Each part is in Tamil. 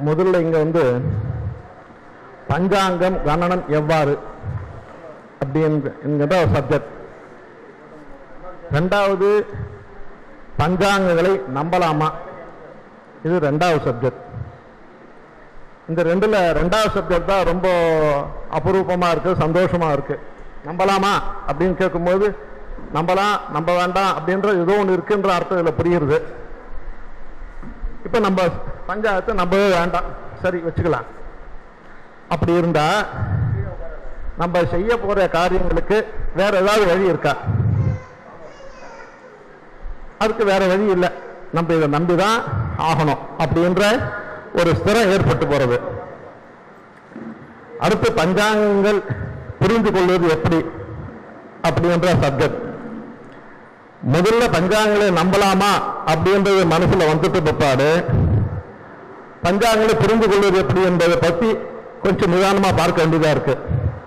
முதல்ல இங்க வந்து பஞ்சாங்கம் கணனம் எவ்வாறு அப்படிங்கிற ஒரு சப்ஜெக்ட் ரெண்டாவது பஞ்சாங்கங்களை நம்பலாமா இது ரெண்டாவது சப்ஜெக்ட் இந்த ரெண்டுல ரெண்டாவது சப்ஜெக்ட் தான் ரொம்ப அபரூபமா இருக்கு சந்தோஷமா இருக்கு நம்பலாமா அப்படின்னு கேட்கும்போது நம்பலாம் நம்ப வேண்டாம் அப்படின்ற ஏதோ ஒன்று இருக்குன்ற அர்த்தம் இதில் புரியுறது இப்போ நம்ம பஞ்சாயத்தை நம்பவே வேண்டாம் சரி வச்சுக்கலாம் அப்படி இருந்தா நம்ம செய்ய போற காரியங்களுக்கு வேற ஏதாவது வழி இருக்கா அதுக்கு வேற வழி இல்லை நம்ம இதை நம்பிதான் ஆகணும் அப்படின்ற ஒரு ஸ்திரம் ஏற்பட்டு போறது அடுத்து பஞ்சாங்கங்கள் புரிந்து கொள்வது எப்படி அப்படின்ற சப்ஜெக்ட் முதல்ல பஞ்சாங்கங்களை நம்பலாமா அப்படின்றது மனசுல வந்துட்டு பிற்பாடு பஞ்சாங்கங்களை புரிந்து கொள்வது எப்படி என்பதை பத்தி கொஞ்சம் நிதானமா பார்க்க வேண்டியதா இருக்கு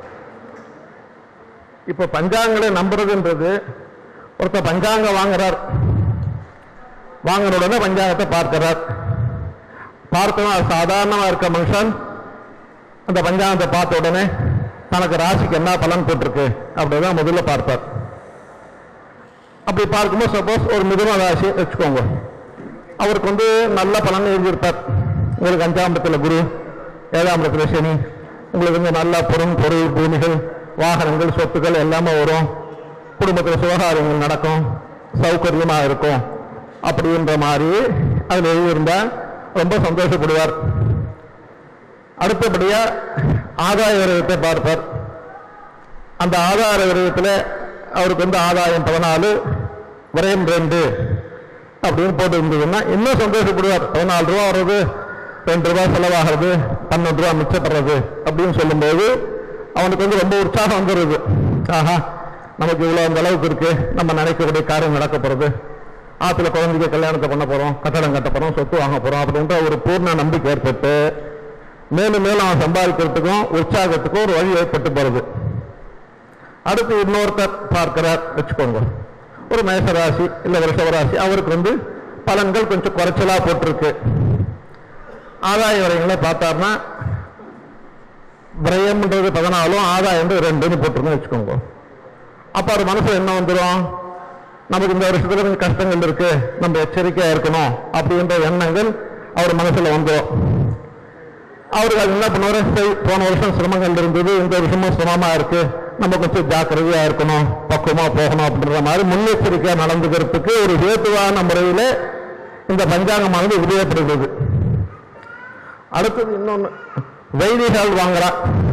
இப்ப பஞ்சாங்கங்களை நம்புறதுன்றது ஒருத்தர் பஞ்சாங்கம் வாங்குறார் வாங்கின உடனே பஞ்சாங்கத்தை பார்க்கிறார் பார்த்தவன் அது சாதாரணமா இருக்க மனுஷன் அந்த பஞ்சாங்கத்தை பார்த்த உடனே தனக்கு ராசிக்கு என்ன பலன் போட்டிருக்கு அப்படிதான் முதல்ல பார்ப்பார் அப்படி பார்க்கும்போது சப்போஸ் ஒரு மிதுன ராசி வச்சுக்கோங்க அவருக்கு வந்து நல்ல பலன் எழுதியிருப்பார் உங்களுக்கு அஞ்சாம் இடத்துல குரு ஏழாம் இடத்துல சனி உங்களுக்கு வந்து நல்ல பொருள் பொருள் பூமிகள் வாகனங்கள் சொத்துக்கள் எல்லாமே வரும் குடும்பத்தில் சுகாதாரங்கள் நடக்கும் சௌகரியமாக இருக்கும் அப்படின்ற மாதிரி அதில் எழுதியிருந்தா ரொம்ப சந்தோஷப்படுவார் அடுத்தபடியா ஆதாய விரதத்தை பார்ப்பார் அந்த ஆதார விரதத்தில் அவருக்கு வந்து ஆதாயம் பதினாலு விரயம் ரெண்டு அப்படின்னு போட்டு இருந்ததுன்னா இன்னும் சந்தோஷப்படுவார் பதினாலு ரூபா வர்றது ரெண்டு ரூபா செலவாகிறது பன்னெண்டு ரூபா மிச்சப்படுறது அப்படின்னு சொல்லும்போது அவனுக்கு வந்து ரொம்ப உற்சாகம் வந்துடுது ஆஹா நமக்கு இவ்வளோ அந்த அளவுக்கு இருக்கு நம்ம நினைக்கக்கூடிய காரியம் நடக்க போகிறது ஆற்றுல குழந்தைக்கு கல்யாணத்தை பண்ண போகிறோம் கட்டடம் கட்ட போகிறோம் சொத்து வாங்க போகிறோம் அப்படின்ற ஒரு பூர்ண நம்பிக்கை ஏற்பட்டு மேலும் மேலும் அவன் சம்பாதிக்கிறதுக்கும் உற்சாகத்துக்கும் ஒரு வழி ஏற்பட்டு போகிறது அடுத்து இன்னொருத்தர் பார்க்கிறார் வச்சுக்கோங்க ஒரு மேசராசி இல்லை வருஷவராசி அவருக்கு வந்து பலன்கள் கொஞ்சம் குறைச்சலா போட்டிருக்கு ஆதாய விரயங்களை பார்த்தாருன்னா விரயம்ன்றது பதினாலும் ஆதாயம்ன்றது ரெண்டுன்னு போட்டிருந்தோம் வச்சுக்கோங்க அப்ப அது மனசுல என்ன வந்துடும் நமக்கு இந்த வருஷத்துல கொஞ்சம் கஷ்டங்கள் இருக்கு நம்ம எச்சரிக்கையா இருக்கணும் அப்படின்ற எண்ணங்கள் அவர் மனசுல வந்துடும் அவருக்கு அது என்ன பண்ணுவாரு சரி போன வருஷம் சிரமங்கள் இருந்தது இந்த வருஷமும் சிரமமா இருக்கு நம்ம கொஞ்சம் ஜாக்கிரதையா இருக்கணும் பக்குவமா போகணும் அப்படின்ற மாதிரி முன்னெச்சரிக்கையா நடந்துக்கிறதுக்கு ஒரு ஹேத்துவான முறையில இந்த பஞ்சாங்கமானது உபயோகப்படுகிறது அடுத்தது இன்னொன்னு வைதிகால் வாங்குறா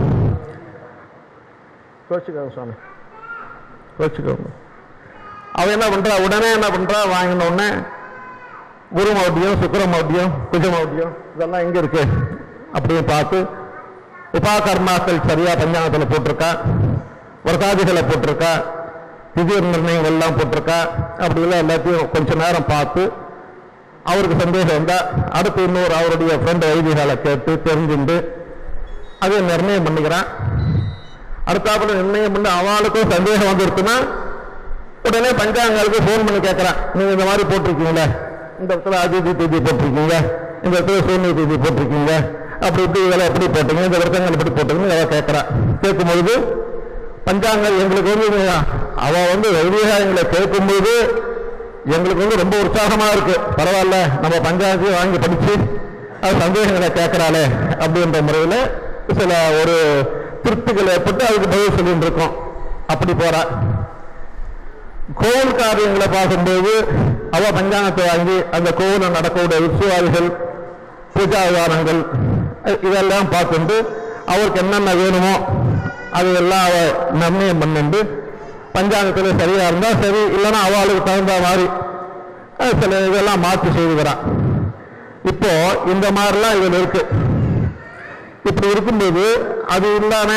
கோச்சுக்கோங்க சுவாமி கோச்சுக்கோங்க அவ என்ன பண்றா உடனே என்ன பண்றா வாங்கின உடனே குரு மௌட்டியம் சுக்கர மௌட்டியம் குஜ மௌட்டியம் இதெல்லாம் எங்க இருக்கு அப்படின்னு பார்த்து உபாகர்மாக்கள் சரியா பஞ்சாங்கத்தில் போட்டிருக்கா விரதாதிகளை போட்டிருக்கா திடீர் நிர்ணயங்கள் எல்லாம் போட்டிருக்கா அப்படி எல்லாம் எல்லாத்தையும் கொஞ்ச நேரம் பார்த்து அவருக்கு சந்தேகம் வந்தா அடுத்து இன்னொரு அவருடைய ஃப்ரெண்ட் வைதிகளை கேட்டு தெரிஞ்சுண்டு அதை நிர்ணயம் பண்ணிக்கிறான் அடுத்தாப்புல நிர்ணயம் பண்ணி அவளுக்கும் சந்தேகம் வந்துருச்சுன்னா உடனே பஞ்சாங்களுக்கு ஃபோன் பண்ணி கேட்கறான் நீங்க இந்த மாதிரி போட்டிருக்கீங்களே இந்த இடத்துல அதிதி தேதி போட்டிருக்கீங்க இந்த இடத்துல சூன்ய தேதி போட்டிருக்கீங்க அப்படி இப்படி இதெல்லாம் எப்படி போட்டீங்க இந்த விரதங்கள் எப்படி போட்டீங்கன்னு அவ கேட்கறான் கேட்கும்பொழுது பஞ்சாங்கம் எங்களுக்கு வந்து இது- அவ வந்து வைதிகாரங்களை கேட்கும்போது எங்களுக்கு வந்து ரொம்ப உற்சாகமா இருக்கு பரவாயில்ல நம்ம பஞ்சாயத்தையும் வாங்கி படிச்சு அது சந்தேகங்களை கேட்கறாளே அப்படின்ற முறையில சில ஒரு திருப்திகள் ஏற்பட்டு அதுக்கு பதில் சொல்லிட்டு இருக்கோம் அப்படி போறா கோவில் காரியங்களை பார்க்கும்போது அவ பஞ்சாங்கத்தை வாங்கி அந்த கோவிலில் நடக்கக்கூடிய உற்சவாதிகள் பூஜா விவகாரங்கள் அஹ் இதெல்லாம் பார்த்துட்டு அவருக்கு என்னென்ன வேணுமோ அதையெல்லாம் அவ நிர்ணயம் பண்ணிட்டு பஞ்சாங்கத்தில் சரியா இருந்தா சரி இல்லைன்னா அவளுக்கு தகுந்த மாதிரி அஹ் சில இதெல்லாம் மாற்றி செய்துக்கிறான் இப்போ இந்த மாதிரிலாம் இதில் இருக்கு இப்படி இருக்கும்போது அது இல்லாம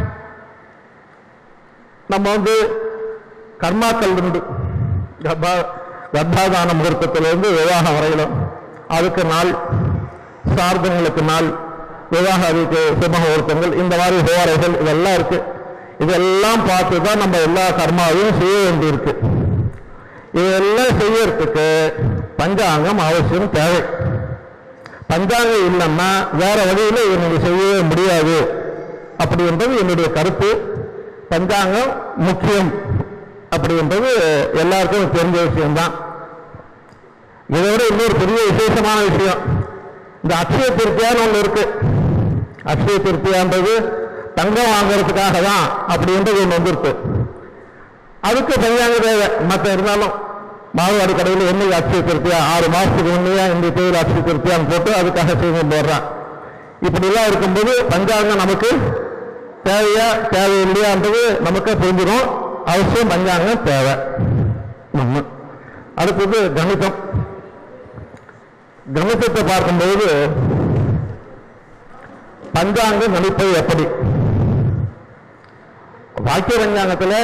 நம்ம வந்து கர்மாக்கள் உண்டு கர்ப்பா கர்ப்பாதான முகூர்த்தத்திலிருந்து விவாகம் வரையிலும் அதுக்கு நாள் சார்பங்களுக்கு நாள் விவாகத்துக்கு சுப முகூர்த்தங்கள் இந்த மாதிரி ஹோரைகள் இதெல்லாம் இருக்கு இதெல்லாம் பார்த்து தான் நம்ம எல்லா கர்மாவையும் செய்ய வேண்டியிருக்கு இதெல்லாம் செய்யறதுக்கு பஞ்சாங்கம் அவசியம் தேவை பஞ்சாங்கம் இல்லைன்னா வேற வழியில இதை நீங்க செய்யவே முடியாது அப்படின்றது என்னுடைய கருத்து பஞ்சாங்கம் முக்கியம் அப்படின்றது எல்லாருக்கும் தெரிஞ்ச விஷயம்தான் இதை விட இன்னொரு பெரிய விசேஷமான விஷயம் இந்த அக்ஷய திருப்தியான்னு ஒன்று இருக்கு அக்ஷய திருப்தியான்றது தங்கம் வாங்குறதுக்காக தான் அப்படின்றது ஒன்று வந்திருக்கு அதுக்கு பஞ்சாங்க தேவை மற்ற இருந்தாலும் மாறுவாடி கடையில் என்னைக்கு அக்ஷய திருப்தியா ஆறு மாசத்துக்கு முன்னையா இந்த தேவையில் அக்ஷய திருப்தியான்னு போட்டு அதுக்காக செய்து போடுறான் இப்படிலாம் இருக்கும்போது பஞ்சாங்கம் நமக்கு தேவையா தேவையில்லையான்றது நமக்கு புரிஞ்சிடும் அவசியம் பஞ்சாங்கம் தேவை ஒண்ணு. அடுத்தது கணிதம் கணிதத்தை பார்க்கும்போது பஞ்சாங்கம் கணிப்பது எப்படி வாக்கிய பஞ்சாங்கத்தில்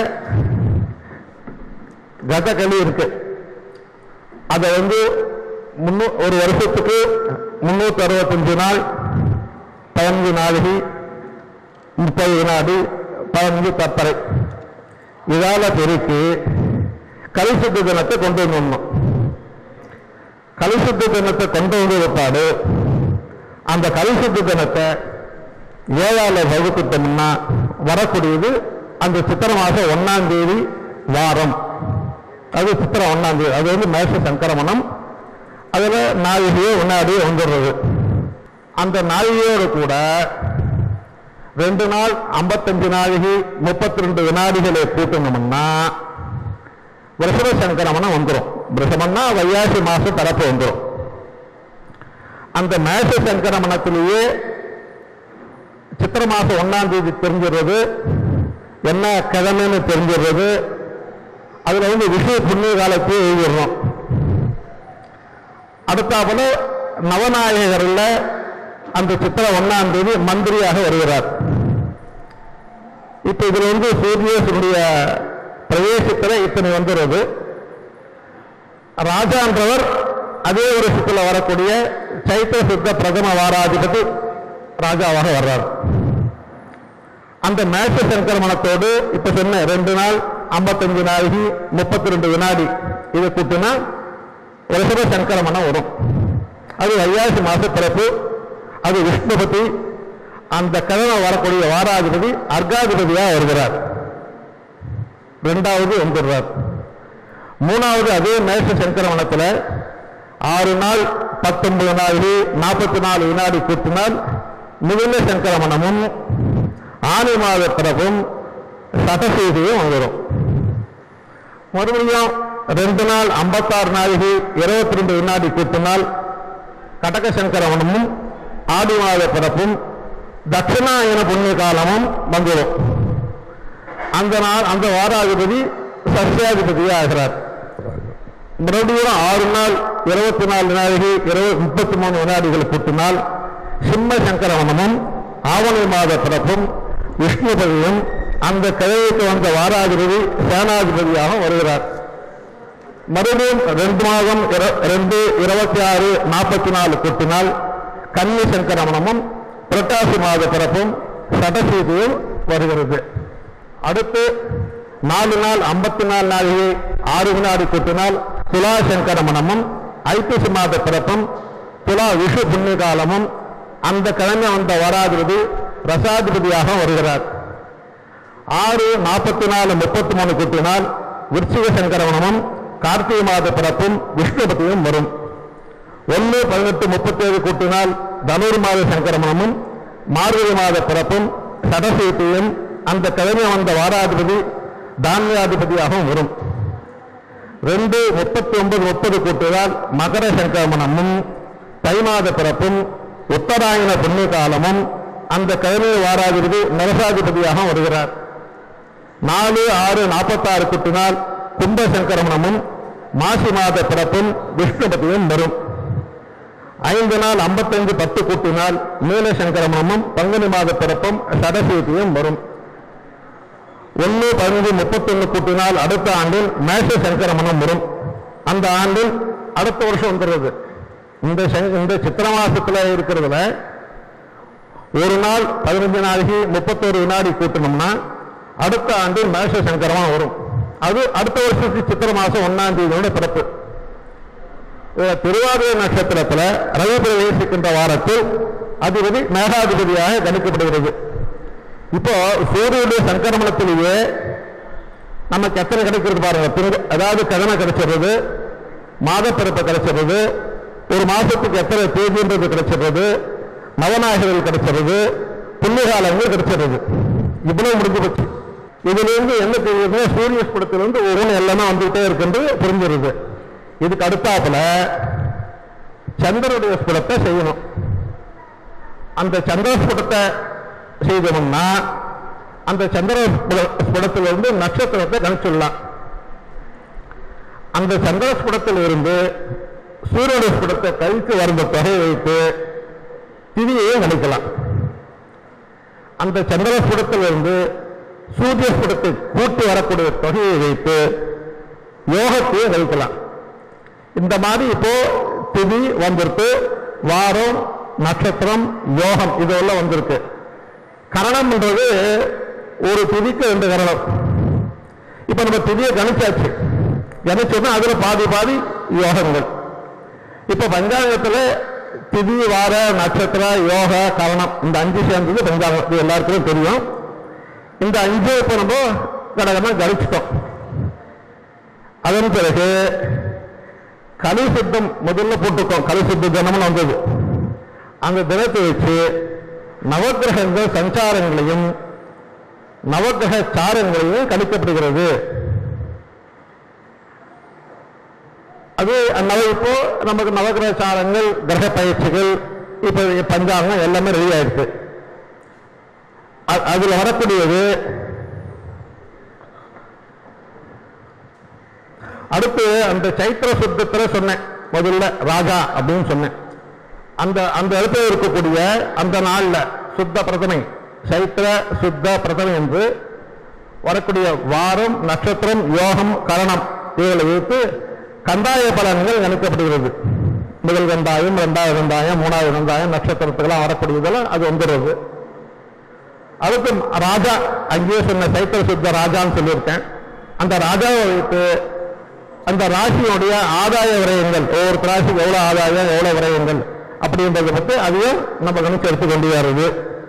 கதகளி இருக்கு அதை வந்து முன்னூ ஒரு வருஷத்துக்கு முன்னூத்தி அறுபத்தஞ்சு நாள் பதினஞ்சு நாளிகை முப்பது வினாடி பதினஞ்சு தப்பறை இதால பெருக்கி கலிசுத்த தினத்தை கொண்டு வந்துடணும் கலிசுத்த தினத்தை கொண்டு வந்த விட்டாடு அந்த கலிசுத்த தினத்தை ஏழால வகுத்துட்டோம்னா வரக்கூடியது அந்த சித்திரை மாசம் ஒன்னாம் தேதி வாரம் அது சித்திரை ஒன்னாம் தேதி அது வந்து மேஷ சங்கரமணம் அதுல நாழிகையோ முன்னாடியே வந்துடுறது அந்த நாழிகையோடு கூட ரெண்டு நாள் ஐம்பத்தஞ்சு நாழிகை முப்பத்தி ரெண்டு வினாடிகளை கூட்டணும்னா விரசவ சங்கரமணம் வந்துடும் விரசமன்னா வையாசி மாசம் தரப்பு வந்துடும் அந்த மேஷ சங்கரமணத்திலேயே சித்திரை மாசம் ஒன்னாம் தேதி தெரிஞ்சிடுறது என்ன கிழமைன்னு தெரிஞ்சிடுறது அதுல வந்து விஷய புண்ணிய காலத்தையே எழுதிடுறோம் அடுத்தாப்புல நவநாயகர்ல அந்த சித்திரை ஒன்னாம் தேதி மந்திரியாக வருகிறார் இப்ப இதுல வந்து சூரியனுடைய பிரவேசத்துல இத்தனை வந்துடுறது ராஜான்றவர் அதே வருஷத்துல வரக்கூடிய சைத்திர சுத்த பிரதம வாராதிபதி ராஜாவாக வர்றார் அந்த மேஷ சங்கரமணத்தோடு இப்ப சொன்ன ரெண்டு நாள் ஐம்பத்தஞ்சு நாளைக்கு முப்பத்தி ரெண்டு வினாடி இதை கூட்டினா ரிஷப சங்கரமணம் வரும் அது வையாசி மாச பிறப்பு அது விஷ்ணுபதி அந்த கிழமை வரக்கூடிய வாராதிபதி அர்காதிபதியா வருகிறார் ரெண்டாவது வந்துடுறார் மூணாவது அதே மேஷ சங்கரமணத்துல ஆறு நாள் பத்தொன்பது நாளில் நாற்பத்தி நாலு வினாடி கூட்டினால் மிகுந்த சங்கரமணமும் ஆணி மாத பிறப்பும் சதசீதியும் வந்துடும் மறுபடியும் ரெண்டு நாள் ஐம்பத்தாறு நாளிகை இருபத்தி ரெண்டு வினாடி கூட்டினால் கடக சங்கரமணமும் ஆடி மாத பிறப்பும் தட்சிணாயன புண்ணிய காலமும் வந்துடும் அந்த நாள் அந்த வாராதிபதி சஸ்யாதிபதியாக ஆகிறார் மறுபடியும் ஆறு நாள் இருபத்தி நாலு வினாடிகள் இருபது முப்பத்தி மூணு வினாடிகள் கூட்டினால் சிம்ம சங்கரவனமும் ஆவணி மாத பிறப்பும் விஷ்ணுபதியும் அந்த கிழமைக்கு வந்த வாராதிபதி சேனாதிபதியாக வருகிறார் மறுபடியும் ரெண்டு மாதம் இர- ரெண்டு இருபத்தி ஆறு நாற்பத்தி நாலு கூட்டினால் கன்னி சங்கரமணமும் புரட்டாசி மாத பிறப்பும் சடசீதியும் வருகிறது அடுத்து நாலு நாள் ஐம்பத்தி நாலு நாளிகை ஆறு வினாடி கூட்டினால் துலா சங்கரமணமும் ஐப்பசி மாத பிறப்பும் துலா விஷு புண்ணிய காலமும் அந்த கிழமை வந்த வராதிபதி ரசாதிபதியாக வருகிறார் ஆறு நாற்பத்தி நாலு முப்பத்தி மூணு கூட்டினால் விருச்சிக சங்கரவணமும் கார்த்திகை மாத பிறப்பும் விஷ்ணுபதியும் வரும் ஒன்று பதினெட்டு முப்பத்தேழு கூட்டினால் தனுர் மாத சங்கரமணமும் மார்கழி மாத பிறப்பும் சடசீத்தையும் அந்த கிழமை வந்த வாராதிபதி தானியாதிபதியாகவும் வரும் ரெண்டு முப்பத்தி ஒன்பது முப்பது கூட்டினால் மகர சங்கரமணமும் தை மாத பிறப்பும் உத்தராயண புண்ணிய காலமும் அந்த கிழமை வாராதிபதி நரசாதிபதியாக வருகிறார் நாலு ஆறு நாற்பத்தாறு குட்டினால் கும்ப சங்கரமணமும் மாசி மாத பிறப்பும் விஷ்ணுபதியும் வரும் ஐந்து நாள் ஐம்பத்தஞ்சு பத்து கூட்டினால் நீல சங்கரமணமும் பங்குனி மாத பிறப்பும் சடசீதியும் வரும் ஒன்று பதினஞ்சு முப்பத்தொன்னு கூட்டினால் அடுத்த ஆண்டில் மேஷ சங்கரமணம் வரும் அந்த ஆண்டில் அடுத்த வருஷம் வந்துடுறது இந்த சங்க- இந்த சித்திர மாசத்துல இருக்கிறதுல ஒரு நாள் பதினஞ்சு நாளைக்கு முப்பத்தோரு வினாடி கூட்டணும்னா அடுத்த ஆண்டு மேஷ சங்கரமா வரும் அது அடுத்த வருஷத்துக்கு சித்திர மாசம் ஒன்னாம் தேதியோட பிறப்பு இதுல திருவாதிரை நட்சத்திரத்துல ரவி பிரவேசிக்கின்ற வாரத்தில் அதிபதி மேகாதிபதியாக கணிக்கப்படுகிறது இப்போ சூரியனுடைய சங்கரமணத்திலேயே நமக்கு எத்தனை கிடைக்கிறது பாருங்க திரு- அதாவது கதனை கிடைச்சிடுறது மாதப்பிறப்பு கிடைச்சிடுறது ஒரு மாசத்துக்கு எத்தனை தேதின்றது கிடைச்சிடுறது நவநாயகர்கள் கிடைச்சிடுறது புண்ணியகாலங்கள் கிடைச்சிடுறது இவ்வளவு முடிஞ்சு போச்சு இதுல இருந்து என்ன தெரியுதுன்னா சூரிய ஸ்புடத்திலிருந்து ஒரு எல்லாமே வந்துகிட்டே இருக்குன்றது புரிஞ்சிருது இதுக்கு அடுத்தாப்புல சந்திரனுடைய ஸ்புடத்தை செய்யணும் அந்த சந்திர ஸ்புடத்தை செய்தோம்னா அந்த சந்திர ஸ்புட- ஸ்புடத்திலிருந்து நட்சத்திரத்தை கணிச்சிடலாம் அந்த சந்திர ஸ்புடத்தில் இருந்து சூரியனுடைய ஸ்புடத்தை கழித்து வந்த தொகையை வைத்து திதியையும் கணிக்கலாம் அந்த சந்திர ஸ்புடத்தில் இருந்து சூரிய ஸ்புடத்தை கூட்டி வரக்கூடிய தொகையை வைத்து யோகத்தையும் கழிக்கலாம் இந்த மாதிரி இப்போ திதி வந்திருக்கு வாரம் நட்சத்திரம் யோகம் இதெல்லாம் வந்திருக்கு கரணம்ன்றது ஒரு திதிக்கு ரெண்டு கரணம் இப்ப நம்ம திதியை கணிச்சாச்சு கணிச்சோம்னா அதுல பாதி பாதி யோகங்கள் இப்ப பஞ்சாங்கத்துல திதி வார நட்சத்திர யோக கரணம் இந்த அஞ்சு சேர்ந்தது பஞ்சாங்கம் இது எல்லாருக்குமே தெரியும் இந்த அஞ்சு இப்ப நம்ம கடகமா கணிச்சிட்டோம் அதன் பிறகு கலிசுத்தம் முதல்ல போட்டுக்கோம் கலிசுத்த தினம்னு வந்தது அந்த தினத்தை வச்சு நவக்கிரகங்கள் சஞ்சாரங்களையும் நவக்கிரக சாரங்களையும் கணிக்கப்படுகிறது அது நவ இப்போ நமக்கு நவக்கிரக சாரங்கள் கிரக பயிற்சிகள் இப்போ பஞ்சாங்கம் எல்லாமே ரெடி ஆயிடுச்சு அ- அதுல வரக்கூடியது அடுத்து அந்த சைத்திர சுத்தத்துல சொன்னேன் முதல்ல ராஜா அப்படின்னு சொன்னேன் அந்த அந்த இடத்துல இருக்கக்கூடிய அந்த நாள்ல சுத்த பிரதமை சைத்திர சுத்த பிரதமை என்று வரக்கூடிய வாரம் நட்சத்திரம் யோகம் கரணம் இவைகளை வைத்து கந்தாய பலன்கள் கணிக்கப்படுகிறது முதல் கந்தாயம் இரண்டாவது கந்தாயம் மூணாவது கந்தாயம் நட்சத்திரத்துக்கெல்லாம் வரக்கூடியதெல்லாம் அது வந்துடுறது அதுக்கு ராஜா அங்கேயே சொன்ன சைத்திர சுத்த ராஜான்னு சொல்லியிருக்கேன் அந்த ராஜாவை வைத்து அந்த ராசியோடைய ஆதாய விரயங்கள் ஒவ்வொரு ராசிக்கு எவ்வளவு ஆதாயம் எவ்வளவு விரயங்கள் அப்படின்றத பத்தி அதையும் நம்ம கணிச்சு எடுத்து கொண்டு வருது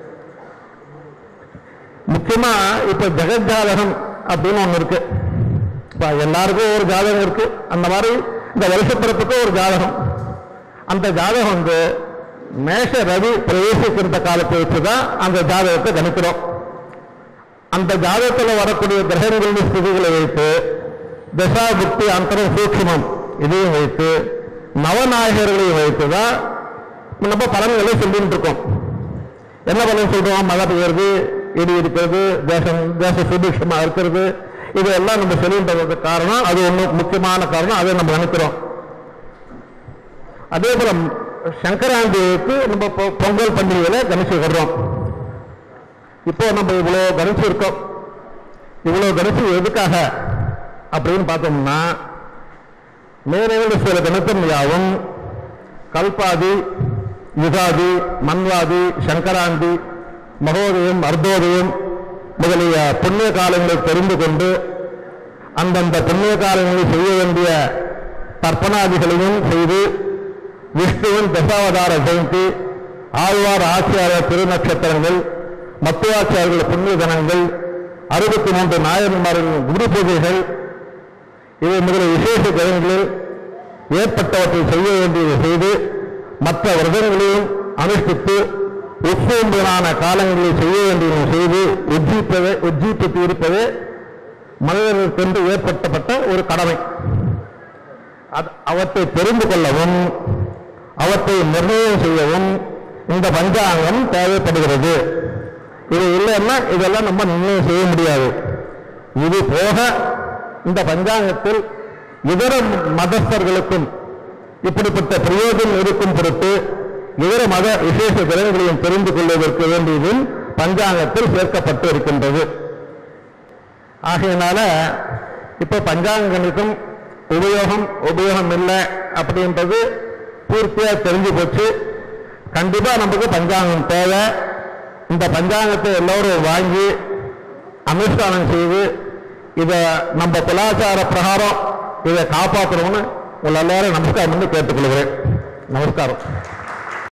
முக்கியமா இப்ப ஜெகஜாதகம் அப்படின்னு ஒண்ணு இருக்கு இப்ப எல்லாருக்கும் ஒரு ஜாதகம் இருக்கு அந்த மாதிரி இந்த வருஷப்பிறப்புக்கு ஒரு ஜாதகம் அந்த ஜாதகம் வந்து மேஷ ரவி பிரவேசிக்கின்ற காலத்தை வச்சுதான் அந்த ஜாதகத்தை கணிக்கிறோம் அந்த ஜாதகத்தில் வரக்கூடிய கிரகங்களின் ஸ்திதிகளை வைத்து தசா புக்தி அந்தரம் சூட்சுமம் இதையும் வைத்து நவநாயகர்களையும் வைத்து தான் நம்ம பலன்களை சொல்லிட்டு இருக்கோம் என்ன பலன் சொல்றோம் மழை பெய்யறது இடி இருக்கிறது தேசம் தேச சுபிக்ஷமா இருக்கிறது இதெல்லாம் நம்ம சொல்லின்றதுக்கு காரணம் அது ஒண்ணு முக்கியமான காரணம் அதை நம்ம நினைக்கிறோம் அதே போல சங்கராந்திக்கு நம்ம பொ- பொங்கல் பண்டிகையில கணிச்சு வர்றோம் இப்போ நம்ம இவ்வளவு கணிச்சு இருக்கோம் இவ்வளவு கணிச்சு எதுக்காக அப்படின்னு பார்த்தோம்னா மேலே சில கணித்தம் யாவும் கல்பாதி யுகாதி மன்வாதி சங்கராந்தி மகோதயம் அர்த்தோதயம் முதலிய புண்ணிய காலங்களை தெரிந்து கொண்டு அந்தந்த புண்ணிய காலங்களில் செய்ய வேண்டிய தர்ப்பணாதிகளையும் செய்து விஷ்ணுவின் தசாவதார ஜெயந்தி ஆழ்வார் ஆட்சியாளர் திருநட்சத்திரங்கள் மத்துவாச்சாரியர்கள் புண்ணிய தினங்கள் அறுபத்தி மூன்று நாயன்மார்களின் குரு பூஜைகள் இவை முதலிய விசேஷ கிரகங்களில் ஏற்பட்டவற்றை செய்ய வேண்டியதை செய்து மற்ற விரதங்களையும் அனுஷ்டித்து உட்சேம்பலான காலங்களில் செய்ய வேண்டியதை செய்து உஜ்ஜீப்பதை உஜ்ஜீப்பித்து இருப்பது மனிதர்களுக்கென்று ஏற்பட்டப்பட்ட ஒரு கடமை அது- அவற்றை தெரிந்து கொள்ளவும் அவற்றை நிர்ணயம் செய்யவும் இந்த பஞ்சாங்கம் தேவைப்படுகிறது இது இல்லைன்னா இதெல்லாம் நம்ம நிர்ணயம் செய்ய முடியாது இது போக இந்த பஞ்சாங்கத்தில் இதர மதஸ்தர்களுக்கும் இப்படிப்பட்ட பிரயோஜனம் இருக்கும் பொருட்டு இதர மத விசேஷ திறன்களையும் தெரிந்து கொள்வதற்கு வேண்டியதும் பஞ்சாங்கத்தில் சேர்க்கப்பட்டு இருக்கின்றது ஆகையினால இப்போ பஞ்சாங்கனுக்கும் உபயோகம் உபயோகம் இல்லை அப்படின்றது பூர்த்தியா தெரிஞ்சு போச்சு கண்டிப்பா நமக்கு பஞ்சாங்கம் தேவை இந்த பஞ்சாங்கத்தை எல்லோரும் வாங்கி அனுஷ்டானம் செய்து இதை நம்ம கலாச்சார பிரகாரம் இதை காப்பாற்றணும்னு உங்கள் எல்லாரும் நமஸ்காரம் பண்ணி கேட்டுக்கொள்கிறேன் நமஸ்காரம்